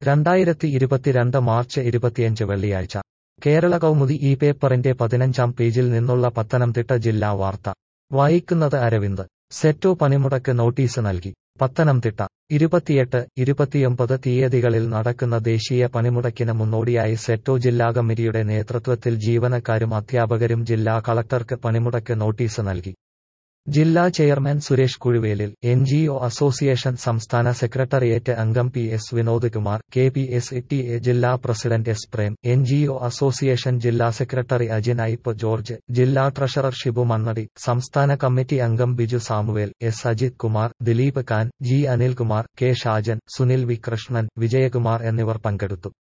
രണ്ടായിരത്തി ഇരുപത്തിരണ്ട് മാർച്ച് ഇരുപത്തിയഞ്ച് വെള്ളിയാഴ്ച കേരള കൗമുദി ഈ പേപ്പറിന്റെ പതിനഞ്ചാം പേജിൽ നിന്നുള്ള പത്തനംതിട്ട ജില്ലാ വാർത്ത വായിക്കുന്നത് അരവിന്ദ് സെറ്റോ പണിമുടക്ക് നോട്ടീസ് നൽകി പത്തനംതിട്ട ഇരുപത്തിയെട്ട് ഇരുപത്തിയൊമ്പത് തീയതികളിൽ നടക്കുന്ന ദേശീയ പണിമുടക്കിന് മുന്നോടിയായി സെറ്റോ ജില്ലാ കമ്മിറ്റിയുടെ നേതൃത്വത്തിൽ ജീവനക്കാരും അധ്യാപകരും ജില്ലാ കളക്ടർക്ക് പണിമുടക്ക് നോട്ടീസ് നൽകി ജില്ലാ chairman Suresh Kuzhuvelil N G O association സംസ്ഥാന സെക്രട്ടേറിയറ്റ് അംഗം P S Vinod Kumar K P S T A ജില്ലാ president S Prem N G O association ജില്ലാ സെക്രട്ടറി അജിൻ ഐപ്പ് ജോർജ് ജില്ലാ ട്രഷറർ ഷിബു മണ്ണടി സംസ്ഥാന കമ്മിറ്റി അംഗം Biju Samuel S Ajith Kumar Dileep Khan G Anilkumar K Shajan Sunil V Krishnan Vijayakumar എന്നിവർ പങ്കെടുത്തു